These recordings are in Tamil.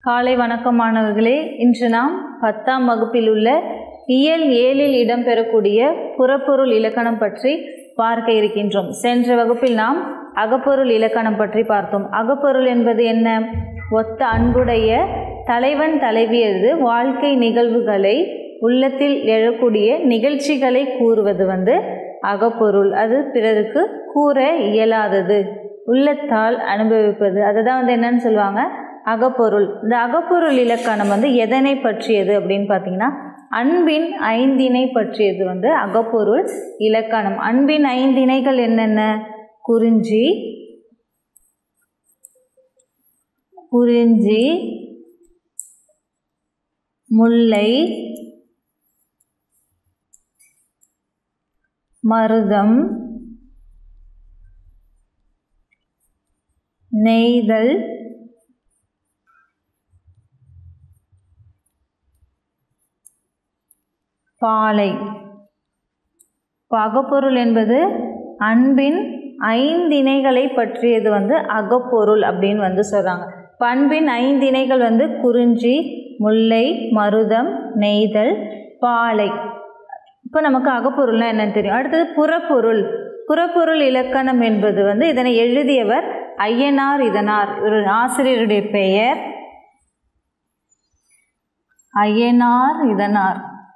காலை வணக்கம் மாணவர்களே இன்று நாம் பத்தாம் வகுப்பில் உள்ள இயல் ஏழில் இடம்பெறக்கூடிய புறப்பொருள் இலக்கணம் பற்றி பார்க்க இருக்கின்றோம் சென்ற வகுப்பில் நாம் அகப்பொருள் இலக்கணம் பற்றி பார்த்தோம் அகப்பொருள் என்பது என்ன ஒத்த அன்புடைய தலைவன் தலைவியது வாழ்க்கை நிகழ்வுகளை உள்ளத்தில் எழக்கூடிய நிகழ்ச்சிகளை கூறுவது வந்து அகப்பொருள் அது பிறருக்கு கூற இயலாதது உள்ளத்தால் அனுபவிப்பது அதுதான் வந்து என்னன்னு சொல்லுவாங்க அகப்பொருள் இந்த அகப்பொருள் இலக்கணம் வந்து எதனை பற்றியது அப்படின்னு பார்த்தீங்கன்னா அன்பின் ஐந்திணை பற்றியது வந்து அகப்பொருள் இலக்கணம் அன்பின் ஐந்திணைகள் என்னென்ன குறிஞ்சி குறிஞ்சி முல்லை மருதம் நெய்தல் பாலை இப்போ அகப்பொருள் என்பது அன்பின் ஐந்திணைகளை பற்றியது வந்து அகப்பொருள் அப்படின்னு வந்து சொல்கிறாங்க இப்போ அன்பின் ஐந்திணைகள் வந்து குறிஞ்சி முல்லை மருதம் நெய்தல் பாலை இப்போ நமக்கு அகப்பொருள்னா என்னன்னு தெரியும் அடுத்தது புறப்பொருள் புறப்பொருள் இலக்கணம் என்பது வந்து இதனை எழுதியவர் ஐயனார் இதனார் ஒரு ஆசிரியருடைய பெயர் ஐயனார் இதனார்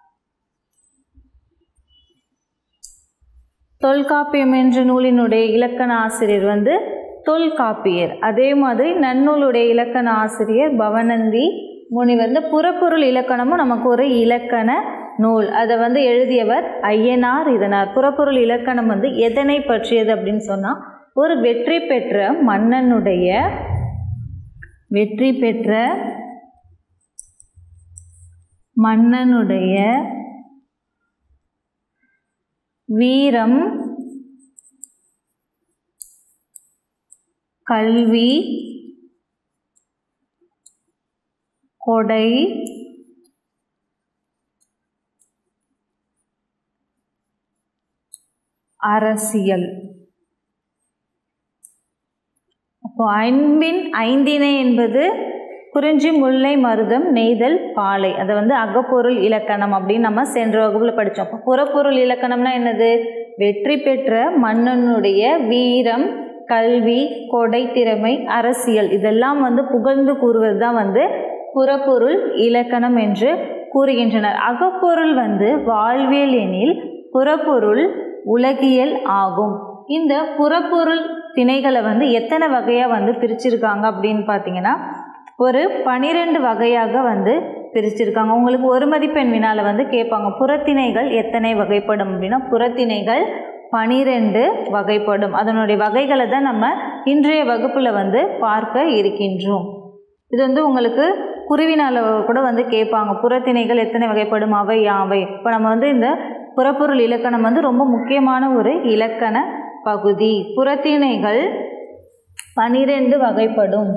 தொல்காப்பியம் என்ற நூலினுடைய இலக்கண ஆசிரியர் வந்து தொல்காப்பியர் அதே மாதிரி நன்னூலுடைய இலக்கண ஆசிரியர் பவனந்தி முனிவர் இந்த புறப்பொருள் இலக்கணமும் நமக்கு ஒரு இலக்கண நூல் அதை வந்து எழுதியவர் ஐயனார் இதனார் புறப்பொருள் இலக்கணம் வந்து எதனை பற்றியது அப்படின்னு சொன்னால் ஒரு வெற்றி பெற்ற மன்னனுடைய வெற்றி பெற்ற மன்னனுடைய வீரம் கல்வி கொடை அரசியல் அப்போ அன்பின் ஐந்திணை என்பது குறிஞ்சி முல்லை மருதம் நெய்தல் பாலை அதை வந்து அகப்பொருள் இலக்கணம் அப்படின்னு நம்ம சென்ற வகுப்பில் படித்தோம் அப்போ புறப்பொருள் இலக்கணம்னா என்னது வெற்றி பெற்ற மன்னனுடைய வீரம் கல்வி கொடை திறமை அரசியல் இதெல்லாம் வந்து புகழ்ந்து கூறுவது தான் வந்து புறப்பொருள் இலக்கணம் என்று கூறுகின்றனர் அகப்பொருள் வந்து வாழ்வியல் எனில் புறப்பொருள் உலகியல் ஆகும் இந்த புறப்பொருள் திணைகளை வந்து எத்தனை வகையாக வந்து பிரிச்சிருக்காங்க அப்படின்னு பார்த்தீங்கன்னா ஒரு பனிரெண்டு வகையாக வந்து பிரிச்சிருக்காங்க உங்களுக்கு ஒரு மதிப்பெண் வினால வந்து கேட்பாங்க புறத்திணைகள் எத்தனை வகைப்படும் அப்படின்னா புறத்திணைகள் பனிரெண்டு வகைப்படும் அதனுடைய வகைகளை தான் நம்ம இன்றைய வகுப்பில் வந்து பார்க்க இருக்கின்றோம் இது வந்து உங்களுக்கு குருவினால கூட வந்து கேட்பாங்க புறத்திணைகள் எத்தனை வகைப்படும் அவை யாவை இப்போ நம்ம வந்து இந்த புறப்பொருள் இலக்கணம் வந்து ரொம்ப முக்கியமான ஒரு இலக்கண பகுதி புறத்திணைகள் பனிரெண்டு வகைப்படும்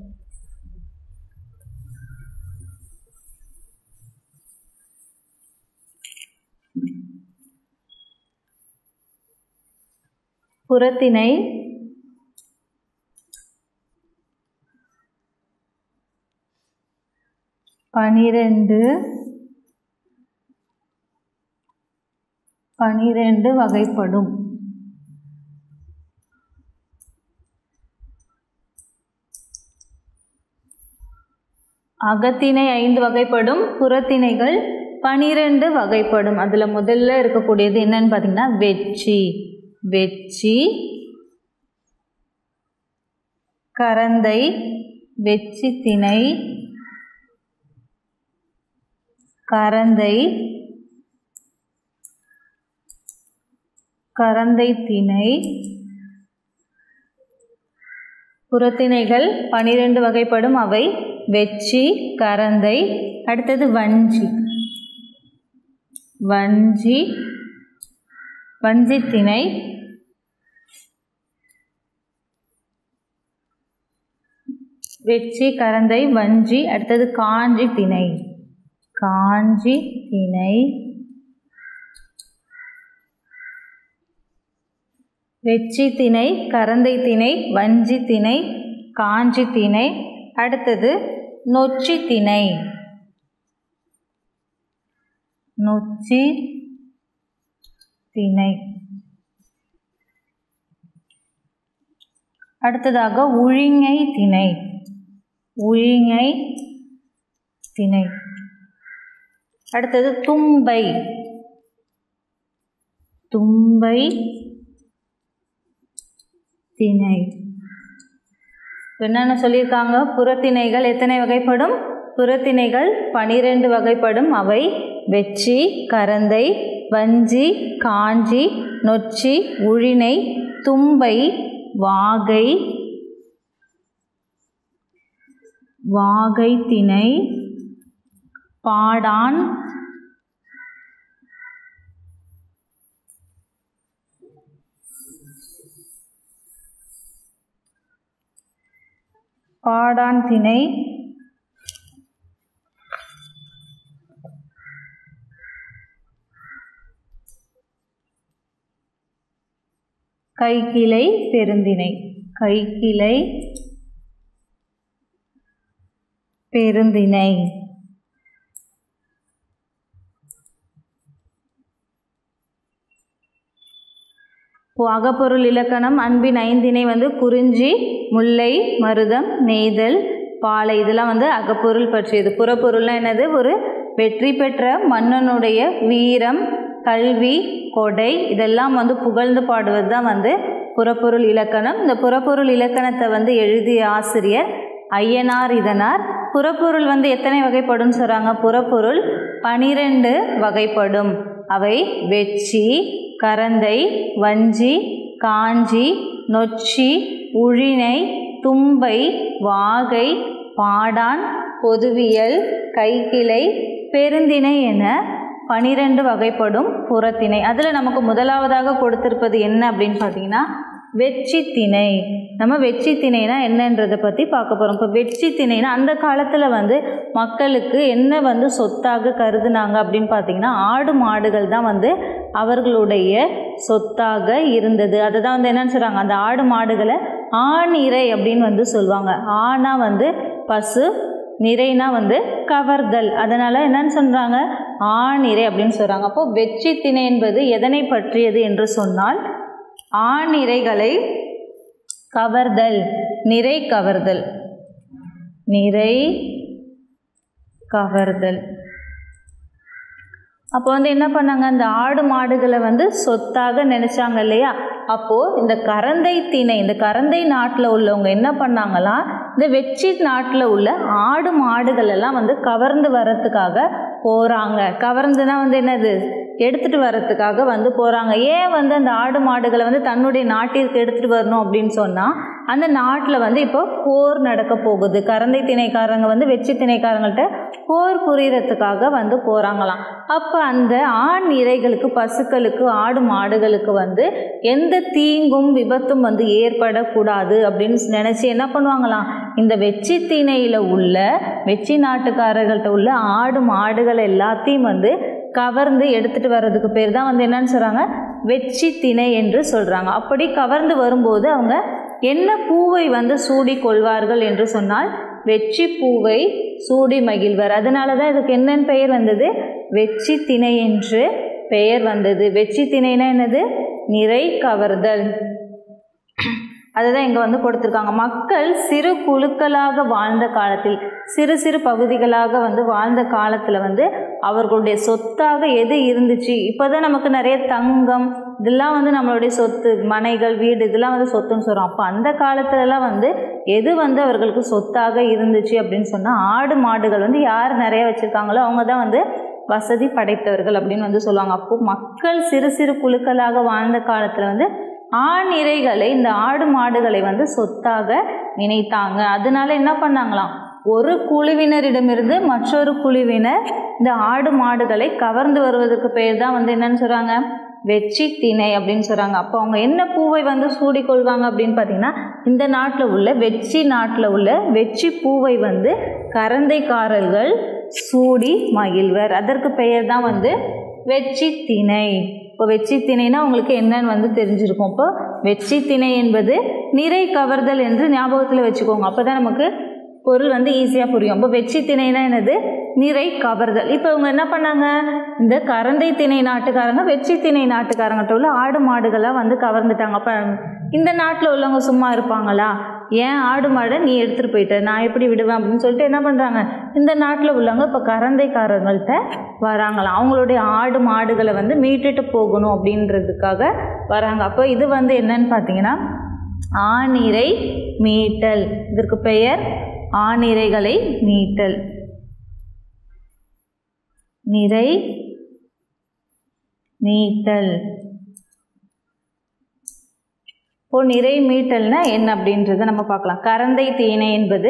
புறத்திணை பனிரெண்டு பனிரெண்டு வகைப்படும் அகத்திணை ஐந்து வகைப்படும் புறத்திணைகள் பனிரெண்டு வகைப்படும் அதில் முதல்ல இருக்கக்கூடியது என்னன்னு பார்த்தீங்கன்னா வெச்சி வெச்சி கரந்தை வெச்சி திணை கரந்தை கரந்தை திணை புறத்திணைகள் பனிரெண்டு வகைப்படும் அவை வெச்சி கரந்தை அடுத்தது வஞ்சி வஞ்சி வஞ்சி திணை வெச்சி கரந்தை வஞ்சி அடுத்தது காஞ்சி திணை காஞ்சி திணை வெச்சி திணை கரந்தை திணை வஞ்சி திணை காஞ்சி திணை அடுத்தது நொச்சி திணை நொச்சி திணை அடுத்ததாக உழிங்கை திணை உழிங்கை திணை அடுத்தது தும்பை தும்பை திணை என்னென்ன சொல்லியிருக்காங்க புறத்திணைகள் எத்தனை வகைப்படும் புறத்திணைகள் பனிரெண்டு வகைப்படும் அவை வெச்சி கரந்தை வஞ்சி காஞ்சி நொச்சி உழினை தும்பை வாகை வாகை திணை பாடான் பாடான் திணை கைக்கிளை பெருந்திணை கைக்கிளை பெருந்திணை இப்போ அகப்பொருள் இலக்கணம் அன்பின் ஐந்திணை வந்து குறிஞ்சி முல்லை மருதம் நெய்தல் பாலை இதெல்லாம் வந்து அகப்பொருள் பற்றியது புறப்பொருள்னா என்னது ஒரு வெற்றி பெற்ற மன்னனுடைய வீரம் கல்வி கொடை இதெல்லாம் வந்து புகழ்ந்து பாடுவது தான் வந்து புறப்பொருள் இலக்கணம் இந்த புறப்பொருள் இலக்கணத்தை வந்து எழுதிய ஆசிரியர் ஐயனார் இதனார் புறப்பொருள் வந்து எத்தனை வகைப்படும் சொல்கிறாங்க புறப்பொருள் பனிரெண்டு வகைப்படும் அவை வெச்சி கரந்தை வஞ்சி காஞ்சி நொச்சி உழினை தும்பை வாகை பாடான் பொதுவியல் கைக்கிளை பெருந்திணை என பனிரெண்டு வகைப்படும் புறத்திணை அதில் நமக்கு முதலாவதாக கொடுத்திருப்பது என்ன அப்படின்னு பார்த்தீங்கன்னா வெச்சி திணை நம்ம வெச்சி திணைனா என்னன்றதை பற்றி பார்க்க போகிறோம் இப்போ வெச்சி திணைனா அந்த காலத்தில் வந்து மக்களுக்கு என்ன வந்து சொத்தாக கருதுனாங்க அப்படின்னு பார்த்தீங்கன்னா ஆடு மாடுகள் தான் வந்து அவர்களுடைய சொத்தாக இருந்தது அதை தான் வந்து என்னன்னு சொல்கிறாங்க அந்த ஆடு மாடுகளை ஆணிரை அப்படின்னு வந்து சொல்லுவாங்க ஆனா வந்து பசு நிறைனா வந்து கவர்தல் அதனால் என்னன்னு சொல்கிறாங்க ஆணிரை அப்படின்னு சொல்கிறாங்க அப்போது வெச்சி திணை என்பது எதனை பற்றியது என்று சொன்னால் ஆணிரைகளை கவர்தல் நிறை கவர்தல் நிறை கவர்தல் அப்போ வந்து என்ன பண்ணாங்க அந்த ஆடு மாடுகளை வந்து சொத்தாக நினச்சாங்க இல்லையா அப்போது இந்த கரந்தை திணை இந்த கரந்தை நாட்டில் உள்ளவங்க என்ன பண்ணாங்களாம் இந்த வெச்சி நாட்டில் உள்ள ஆடு மாடுகள் எல்லாம் வந்து கவர்ந்து வர்றதுக்காக போகிறாங்க கவர்ந்துனா வந்து என்னது எடுத்துகிட்டு வர்றதுக்காக வந்து போகிறாங்க ஏன் வந்து அந்த ஆடு மாடுகளை வந்து தன்னுடைய நாட்டிற்கு எடுத்துகிட்டு வரணும் அப்படின்னு சொன்னால் அந்த நாட்டில் வந்து இப்போ போர் நடக்க போகுது கரந்தை திணைக்காரங்க வந்து வெற்றி திணைக்காரங்கள்ட்ட போர் புரியறதுக்காக வந்து போகிறாங்களாம் அப்போ அந்த ஆண் இறைகளுக்கு பசுக்களுக்கு ஆடு மாடுகளுக்கு வந்து எந்த தீங்கும் விபத்தும் வந்து ஏற்படக்கூடாது அப்படின்னு நினச்சி என்ன பண்ணுவாங்களாம் இந்த வெச்சி திணையில் உள்ள வெச்சி நாட்டுக்காரர்கள்ட்ட உள்ள ஆடு மாடுகள் எல்லாத்தையும் வந்து கவர்ந்து எடுத்துகிட்டு வர்றதுக்கு பேர் தான் வந்து என்னன்னு சொல்கிறாங்க வெச்சி திணை என்று சொல்கிறாங்க அப்படி கவர்ந்து வரும்போது அவங்க என்ன பூவை வந்து சூடி கொள்வார்கள் என்று சொன்னால் வெச்சி பூவை சூடி மகிழ்வர் அதனால தான் இதுக்கு என்னென்னு பெயர் வந்தது வெச்சி திணை என்று பெயர் வந்தது வெச்சி திணைனா என்னது நிறை கவர்தல் அதுதான் இங்கே வந்து கொடுத்துருக்காங்க மக்கள் சிறு குழுக்களாக வாழ்ந்த காலத்தில் சிறு சிறு பகுதிகளாக வந்து வாழ்ந்த காலத்தில் வந்து அவர்களுடைய சொத்தாக எது இருந்துச்சு இப்போ தான் நமக்கு நிறைய தங்கம் இதெல்லாம் வந்து நம்மளுடைய சொத்து மனைகள் வீடு இதெல்லாம் வந்து சொத்துன்னு சொல்கிறோம் அப்போ அந்த காலத்துலலாம் வந்து எது வந்து அவர்களுக்கு சொத்தாக இருந்துச்சு அப்படின்னு சொன்னால் ஆடு மாடுகள் வந்து யார் நிறைய வச்சுருக்காங்களோ அவங்க தான் வந்து வசதி படைத்தவர்கள் அப்படின்னு வந்து சொல்லுவாங்க அப்போது மக்கள் சிறு சிறு குழுக்களாக வாழ்ந்த காலத்தில் வந்து ஆண் இறைகளை இந்த ஆடு மாடுகளை வந்து சொத்தாக நினைத்தாங்க அதனால என்ன பண்ணாங்களாம் ஒரு குழுவினரிடமிருந்து மற்றொரு குழுவினர் இந்த ஆடு மாடுகளை கவர்ந்து வருவதற்கு பெயர் தான் வந்து என்னன்னு சொல்கிறாங்க வெச்சி திணை அப்படின்னு சொல்கிறாங்க அப்போ அவங்க என்ன பூவை வந்து சூடிக்கொள்வாங்க அப்படின்னு பார்த்தீங்கன்னா இந்த நாட்டில் உள்ள வெச்சி நாட்டில் உள்ள வெச்சி பூவை வந்து கரந்தைக்காரர்கள் சூடி மகிழ்வர் அதற்கு பெயர் தான் வந்து வெச்சி திணை இப்போ வெச்சி திணைனா உங்களுக்கு என்னன்னு வந்து தெரிஞ்சிருக்கும் இப்போ வெச்சி திணை என்பது நிறை கவர்தல் என்று ஞாபகத்தில் வச்சுக்கோங்க அப்போ தான் நமக்கு பொருள் வந்து ஈஸியாக புரியும் அப்போ வெற்றி திணைனா என்னது நிறை கவர்தல் இப்போ இவங்க என்ன பண்ணாங்க இந்த கரந்தை திணை நாட்டுக்காரங்க வெற்றி திணை நாட்டுக்காரங்கிட்ட உள்ள ஆடு மாடுகளாக வந்து கவர்ந்துட்டாங்க அப்போ இந்த நாட்டில் உள்ளவங்க சும்மா இருப்பாங்களா ஏன் ஆடு மாடை நீ எடுத்துகிட்டு போயிட்ட நான் எப்படி விடுவேன் அப்படின்னு சொல்லிட்டு என்ன பண்ணுறாங்க இந்த நாட்டில் உள்ளவங்க இப்போ கரந்தைக்காரங்கள்ட்ட வராங்களாம் அவங்களுடைய ஆடு மாடுகளை வந்து மீட்டுட்டு போகணும் அப்படின்றதுக்காக வராங்க அப்போ இது வந்து என்னன்னு பார்த்தீங்கன்னா ஆணிரை மீட்டல் இதற்கு பெயர் ஆணிரைகளை மீட்டல் நிறை மீட்டல் இப்போ நிறை மீட்டல்னா என்ன அப்படின்றத நம்ம பார்க்கலாம் கரந்தை தீனை என்பது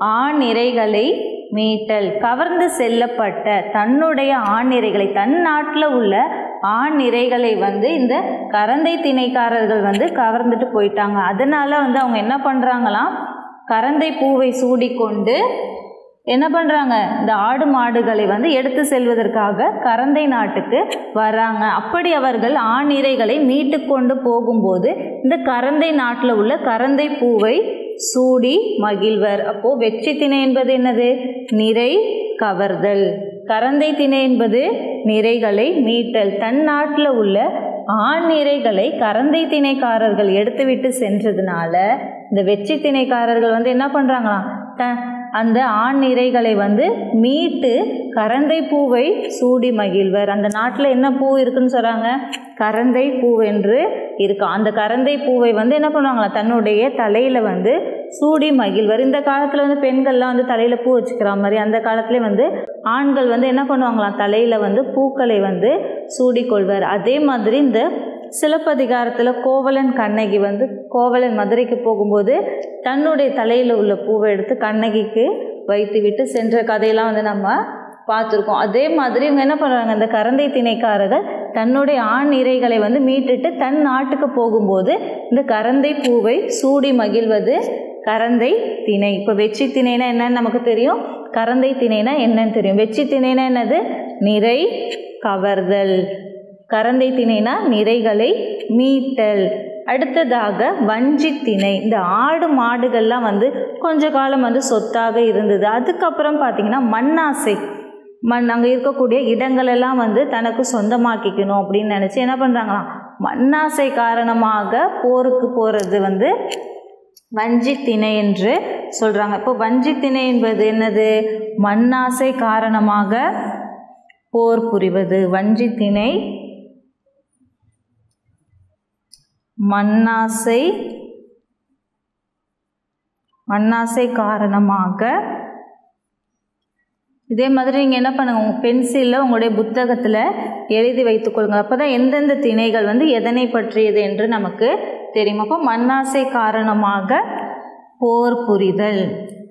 ஆணிரைகளை மீட்டல் கவர்ந்து செல்லப்பட்ட தன்னுடைய ஆணிரைகளை தன் நாட்டில் உள்ள ஆணிரைகளை வந்து இந்த கரந்தை திணைக்காரர்கள் வந்து கவர்ந்துட்டு போயிட்டாங்க அதனால வந்து அவங்க என்ன பண்ணுறாங்களாம் கரந்தை பூவை சூடிக்கொண்டு என்ன பண்ணுறாங்க இந்த ஆடு மாடுகளை வந்து எடுத்து செல்வதற்காக கரந்தை நாட்டுக்கு வராங்க அப்படி அவர்கள் ஆணிரைகளை மீட்டு கொண்டு போகும்போது இந்த கரந்தை நாட்டில் உள்ள கரந்தை பூவை சூடி மகிழ்வர் அப்போது வெற்றி திணை என்பது என்னது நிறை கவர்தல் கரந்தை திணை என்பது நிறைகளை மீட்டல் தன் நாட்டில் உள்ள ஆண் நிறைகளை கரந்தை திணைக்காரர்கள் எடுத்துவிட்டு சென்றதுனால இந்த வெற்றி திணைக்காரர்கள் வந்து என்ன பண்ணுறாங்களாம் த அந்த ஆண் நிறைகளை வந்து மீட்டு கரந்தை பூவை சூடி மகிழ்வர் அந்த நாட்டில் என்ன பூ இருக்குன்னு சொல்கிறாங்க கரந்தை பூ என்று இருக்கு அந்த கரந்தை பூவை வந்து என்ன பண்ணுவாங்களா தன்னுடைய தலையில் வந்து சூடி மகிழ்வர் இந்த காலத்தில் வந்து பெண்கள்லாம் வந்து தலையில் பூ வச்சுக்கிற மாதிரி அந்த காலத்துலேயே வந்து ஆண்கள் வந்து என்ன பண்ணுவாங்களாம் தலையில் வந்து பூக்களை வந்து சூடிக்கொள்வர் அதே மாதிரி இந்த சிலப்பதிகாரத்தில் கோவலன் கண்ணகி வந்து கோவலன் மதுரைக்கு போகும்போது தன்னுடைய தலையில் உள்ள பூவை எடுத்து கண்ணகிக்கு வைத்துவிட்டு சென்ற கதையெல்லாம் வந்து நம்ம பார்த்துருக்கோம் அதே மாதிரி இவங்க என்ன பண்ணுறாங்க இந்த கரந்தை திணைக்காரர்கள் தன்னுடைய ஆண் இறைகளை வந்து மீட்டுட்டு தன் நாட்டுக்கு போகும்போது இந்த கரந்தை பூவை சூடி மகிழ்வது கரந்தை திணை இப்போ வெற்றி திணைனா என்னன்னு நமக்கு தெரியும் கரந்தை திணைனா என்னன்னு தெரியும் வெற்றி திணைனா என்னது நிறை கவர்தல் கரந்தை திணைனா நிறைகளை மீட்டல் அடுத்ததாக வஞ்சி திணை இந்த ஆடு மாடுகள்லாம் வந்து கொஞ்ச காலம் வந்து சொத்தாக இருந்தது அதுக்கப்புறம் பார்த்திங்கன்னா மண்ணாசை மண் அங்கே இருக்கக்கூடிய இடங்களெல்லாம் வந்து தனக்கு சொந்தமாக்கிக்கணும் அப்படின்னு நினச்சி என்ன பண்ணுறாங்களாம் மண்ணாசை காரணமாக போருக்கு போகிறது வந்து வஞ்சி திணை என்று சொல்கிறாங்க இப்போ வஞ்சி திணை என்பது என்னது மண்ணாசை காரணமாக போர் புரிவது வஞ்சி திணை மண்ணாசை மண்ணாசை காரணமாக இதே மாதிரி நீங்கள் என்ன பண்ணுங்க உங்கள் பென்சிலில் உங்களுடைய புத்தகத்தில் எழுதி வைத்துக்கொள்ளுங்க அப்போ தான் எந்தெந்த திணைகள் வந்து எதனை பற்றியது என்று நமக்கு தெரியும் அப்போ மண்ணாசை காரணமாக போர் புரிதல்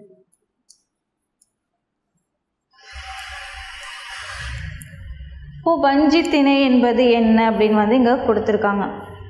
இப்போ வஞ்சி திணை என்பது என்ன அப்படின்னு வந்து இங்கே கொடுத்துருக்காங்க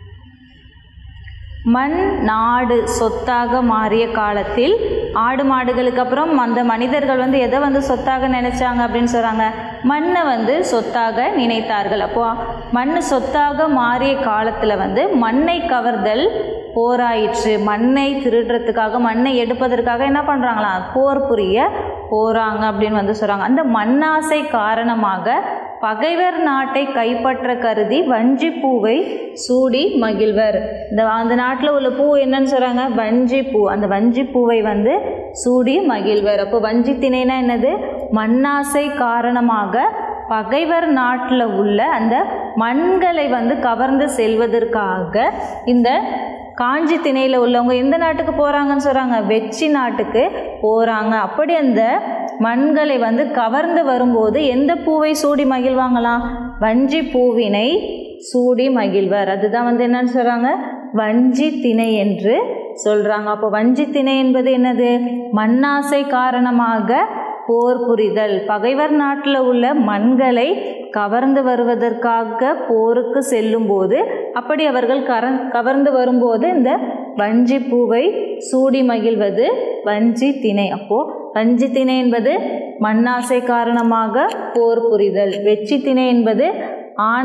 மண் நாடு சொத்தாக மாறிய காலத்தில் ஆடு மாடுகளுக்கு அப்புறம் அந்த மனிதர்கள் வந்து எதை வந்து சொத்தாக நினைச்சாங்க அப்படின்னு சொல்கிறாங்க மண்ணை வந்து சொத்தாக நினைத்தார்கள் அப்போ மண் சொத்தாக மாறிய காலத்தில் வந்து மண்ணை கவர்தல் போராயிற்று மண்ணை திருடுறதுக்காக மண்ணை எடுப்பதற்காக என்ன பண்ணுறாங்களா போர் புரிய போகிறாங்க அப்படின்னு வந்து சொல்கிறாங்க அந்த மண்ணாசை காரணமாக பகைவர் நாட்டை கைப்பற்ற கருதி வஞ்சி பூவை சூடி மகிழ்வர் இந்த அந்த நாட்டில் உள்ள பூ என்னன்னு சொல்கிறாங்க வஞ்சி பூ அந்த வஞ்சி பூவை வந்து சூடி மகிழ்வர் அப்போ வஞ்சி திணைனா என்னது மண்ணாசை காரணமாக பகைவர் நாட்டில் உள்ள அந்த மண்களை வந்து கவர்ந்து செல்வதற்காக இந்த காஞ்சி திணையில் உள்ளவங்க எந்த நாட்டுக்கு போகிறாங்கன்னு சொல்கிறாங்க வெச்சி நாட்டுக்கு போகிறாங்க அப்படி அந்த மண்களை வந்து கவர்ந்து வரும்போது எந்த பூவை சூடி மகிழ்வாங்களாம் வஞ்சி பூவினை சூடி மகிழ்வர் அதுதான் வந்து என்னன்னு சொல்கிறாங்க வஞ்சி திணை என்று சொல்கிறாங்க அப்போ வஞ்சி திணை என்பது என்னது மண்ணாசை காரணமாக போர் புரிதல் பகைவர் நாட்டில் உள்ள மண்களை கவர்ந்து வருவதற்காக போருக்கு செல்லும்போது அப்படி அவர்கள் கர கவர்ந்து வரும்போது இந்த வஞ்சி பூவை சூடி மகிழ்வது வஞ்சி திணை அப்போது வஞ்சி திணை என்பது மண்ணாசை காரணமாக போர் புரிதல் வெச்சி திணை என்பது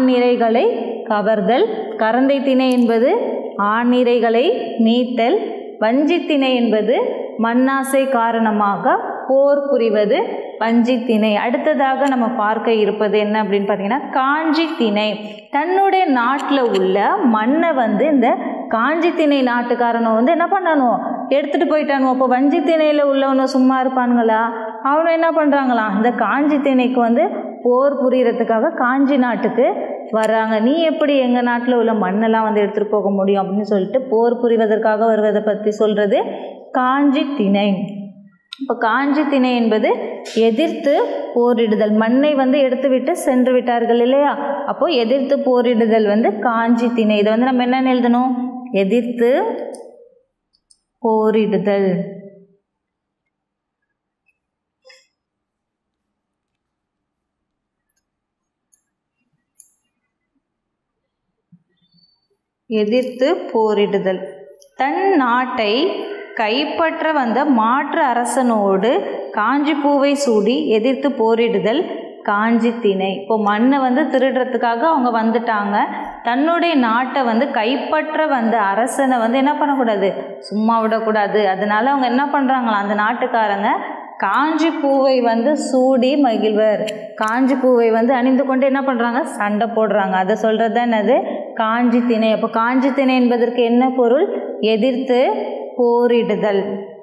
ஆண்நிறைகளை கவர்தல் கரந்தை திணை என்பது ஆண்நிறைகளை மீட்டல் வஞ்சித்திணை என்பது மண்ணாசை காரணமாக போர் புரிவது வஞ்சித்திணை அடுத்ததாக நம்ம பார்க்க இருப்பது என்ன அப்படின்னு பார்த்தீங்கன்னா காஞ்சி திணை தன்னுடைய நாட்டில் உள்ள மண்ணை வந்து இந்த காஞ்சி திணை நாட்டுக்காரனும் வந்து என்ன பண்ணணும் எடுத்துகிட்டு போயிட்டானோ அப்போ வஞ்சி திணையில் உள்ளவனும் சும்மா இருப்பானுங்களா அவனும் என்ன பண்ணுறாங்களாம் இந்த காஞ்சி திணைக்கு வந்து போர் புரியறதுக்காக காஞ்சி நாட்டுக்கு வர்றாங்க நீ எப்படி எங்கள் நாட்டில் உள்ள மண்ணெல்லாம் வந்து எடுத்துகிட்டு போக முடியும் அப்படின்னு சொல்லிட்டு போர் புரிவதற்காக வருவதை பற்றி சொல்கிறது காஞ்சி திணை இப்போ காஞ்சி திணை என்பது எதிர்த்து போரிடுதல் மண்ணை வந்து எடுத்துவிட்டு சென்று விட்டார்கள் இல்லையா அப்போ எதிர்த்து போரிடுதல் வந்து காஞ்சி திணை இதை வந்து நம்ம என்னென்னு எழுதணும் எதிர்த்து போரிடுதல் எதிர்த்து போரிடுதல் தன் நாட்டை கைப்பற்ற வந்த மாற்று அரசனோடு காஞ்சி பூவை சூடி எதிர்த்து போரிடுதல் காஞ்சி திணை இப்போ மண்ணை வந்து திருடுறதுக்காக அவங்க வந்துட்டாங்க தன்னுடைய நாட்டை வந்து கைப்பற்ற வந்த அரசனை வந்து என்ன பண்ணக்கூடாது சும்மா விடக்கூடாது அதனால அவங்க என்ன பண்ணுறாங்களா அந்த நாட்டுக்காரங்க காஞ்சி பூவை வந்து சூடி மகிழ்வர் காஞ்சி பூவை வந்து அணிந்து கொண்டு என்ன பண்ணுறாங்க சண்டை போடுறாங்க அதை சொல்கிறது தான் என்னது காஞ்சி திணை அப்போ காஞ்சி திணை என்பதற்கு என்ன பொருள் எதிர்த்து போரிடுதல்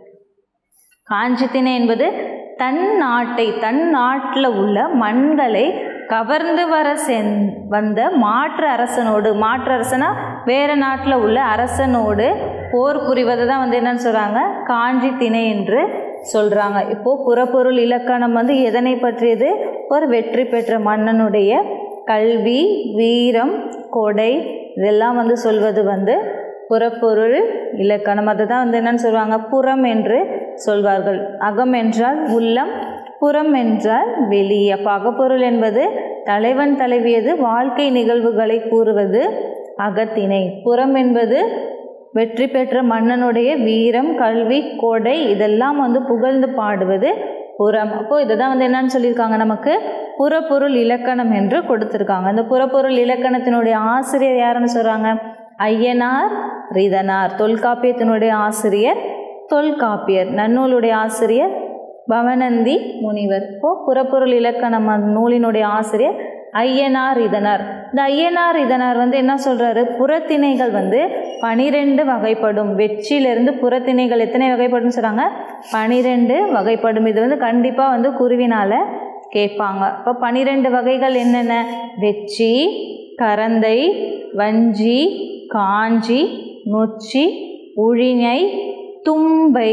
காஞ்சி திணை என்பது தன் நாட்டை தன் நாட்டில் உள்ள மண்களை கவர்ந்து வர சென் வந்த மாற்று அரசனோடு மாற்று அரசனா வேறு நாட்டில் உள்ள அரசனோடு போர் புரிவதை தான் வந்து என்னன்னு சொல்கிறாங்க காஞ்சி திணை என்று சொல்கிறாங்க இப்போது புறப்பொருள் இலக்கணம் வந்து எதனை பற்றியது ஒரு வெற்றி பெற்ற மன்னனுடைய கல்வி வீரம் கொடை இதெல்லாம் வந்து சொல்வது வந்து புறப்பொருள் இலக்கணம் அதை தான் வந்து என்னன்னு சொல்லுவாங்க புறம் என்று சொல்வார்கள் அகம் என்றால் உள்ளம் புறம் என்றால் வெளி அப்போ அகப்பொருள் என்பது தலைவன் தலைவியது வாழ்க்கை நிகழ்வுகளை கூறுவது அகத்திணை புறம் என்பது வெற்றி பெற்ற மன்னனுடைய வீரம் கல்வி கொடை இதெல்லாம் வந்து புகழ்ந்து பாடுவது புறம் அப்போ இதை தான் வந்து என்னன்னு சொல்லியிருக்காங்க நமக்கு புறப்பொருள் இலக்கணம் என்று கொடுத்துருக்காங்க அந்த புறப்பொருள் இலக்கணத்தினுடைய ஆசிரியர் யாருன்னு சொல்கிறாங்க ஐயனார் ரிதனார் தொல்காப்பியத்தினுடைய ஆசிரியர் தொல்காப்பியர் நன்னூலுடைய ஆசிரியர் பவனந்தி முனிவர் இப்போ புறப்பொருள் இலக்கணம் அந்த நூலினுடைய ஆசிரியர் ஐயனார் இதனார் இந்த ஐயனார் இதனார் வந்து என்ன சொல்கிறாரு புறத்திணைகள் வந்து பனிரெண்டு வகைப்படும் வெற்றியிலிருந்து புறத்திணைகள் எத்தனை வகைப்படும் சொல்கிறாங்க பனிரெண்டு வகைப்படும் இது வந்து கண்டிப்பாக வந்து குருவினால் கேட்பாங்க இப்போ பனிரெண்டு வகைகள் என்னென்ன வெச்சி கரந்தை வஞ்சி காஞ்சி நொச்சி உழிஞை தும்பை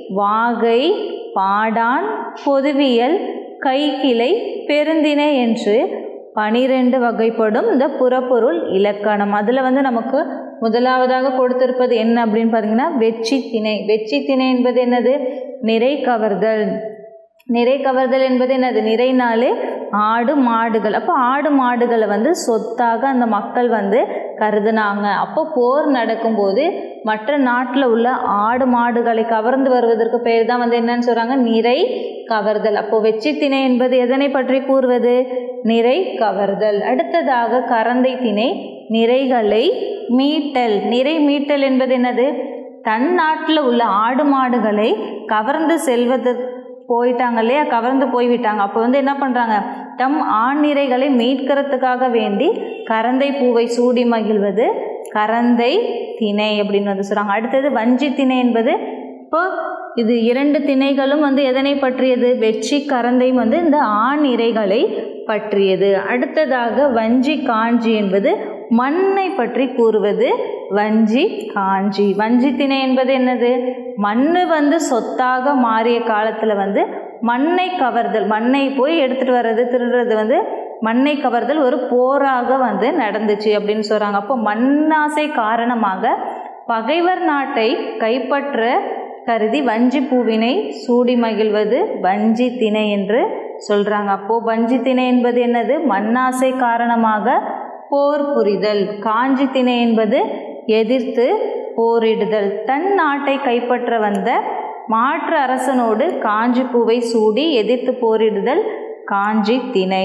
வாகை பாடான் பொதுவியல் கைக்கிளை பெருந்திணை என்று பனிரெண்டு வகைப்படும் இந்த புறப்பொருள் இலக்கணம் அதில் வந்து நமக்கு முதலாவதாக கொடுத்திருப்பது என்ன அப்படின்னு பார்த்தீங்கன்னா வெச்சி திணை வெச்சி திணை என்பது என்னது நிறை கவர்தல் நிறை கவர்தல் என்பது என்னது நிறைனாலே ஆடு மாடுகள் அப்போ ஆடு மாடுகளை வந்து சொத்தாக அந்த மக்கள் வந்து கருதுனாங்க அப்போ போர் நடக்கும்போது மற்ற நாட்டில் உள்ள ஆடு மாடுகளை கவர்ந்து வருவதற்கு பேர் தான் வந்து என்னன்னு சொல்கிறாங்க நிறை கவர்தல் அப்போ வெச்சி திணை என்பது எதனை பற்றி கூறுவது நிறை கவர்தல் அடுத்ததாக கரந்தை திணை நிறைகளை மீட்டல் நிறை மீட்டல் என்பது என்னது தன் நாட்டில் உள்ள ஆடு மாடுகளை கவர்ந்து செல்வதற்கு போயிட்டாங்க இல்லையா கவர்ந்து போய்விட்டாங்க அப்போ வந்து என்ன பண்ணுறாங்க தம் ஆண்நிறைகளை மீட்கிறதுக்காக வேண்டி கரந்தை பூவை சூடி மகிழ்வது கரந்தை திணை அப்படின்னு வந்து சொல்கிறாங்க அடுத்தது வஞ்சி திணை என்பது இப்போ இது இரண்டு திணைகளும் வந்து எதனை பற்றியது வெற்றி கரந்தையும் வந்து இந்த ஆண் இறைகளை பற்றியது அடுத்ததாக வஞ்சி காஞ்சி என்பது மண்ணை பற்றி கூறுவது வஞ்சி காஞ்சி வஞ்சி திணை என்பது என்னது மண் வந்து சொத்தாக மாறிய காலத்தில் வந்து மண்ணை கவர்தல் மண்ணை போய் எடுத்துகிட்டு வர்றது திருடுறது வந்து மண்ணை கவர்தல் ஒரு போராக வந்து நடந்துச்சு அப்படின்னு சொல்கிறாங்க அப்போ மண்ணாசை காரணமாக பகைவர் நாட்டை கைப்பற்ற கருதி வஞ்சி பூவினை சூடி மகிழ்வது வஞ்சி திணை என்று சொல்கிறாங்க அப்போது வஞ்சி திணை என்பது என்னது மண்ணாசை காரணமாக போர் புரிதல் காஞ்சி திணை என்பது எதிர்த்து போரிடுதல் தன் நாட்டை கைப்பற்ற வந்த மாற்று அரசனோடு காஞ்சி பூவை சூடி எதிர்த்து போரிடுதல் காஞ்சி திணை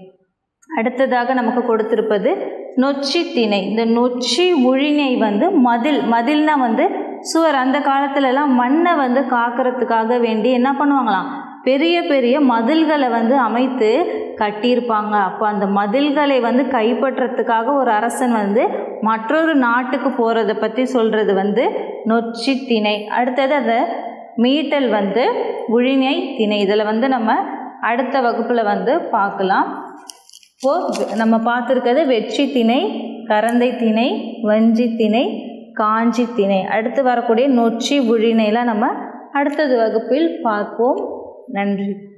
அடுத்ததாக நமக்கு கொடுத்திருப்பது நொச்சி திணை இந்த நொச்சி உழினை வந்து மதில் மதில்னா வந்து சுவர் அந்த காலத்துலலாம் மண்ணை வந்து காக்கிறதுக்காக வேண்டி என்ன பண்ணுவாங்களாம் பெரிய பெரிய மதில்களை வந்து அமைத்து கட்டியிருப்பாங்க அப்போ அந்த மதில்களை வந்து கைப்பற்றத்துக்காக ஒரு அரசன் வந்து மற்றொரு நாட்டுக்கு போகிறத பற்றி சொல்கிறது வந்து நொச்சி திணை அடுத்தது அதை மீட்டல் வந்து உழிஞை திணை இதில் வந்து நம்ம அடுத்த வகுப்பில் வந்து பார்க்கலாம் இப்போது நம்ம பார்த்துருக்கிறது வெற்றி திணை கரந்தை திணை வஞ்சி திணை காஞ்சி திணை அடுத்து வரக்கூடிய நொச்சி உழினைலாம் நம்ம அடுத்தது வகுப்பில் பார்ப்போம் நன்றி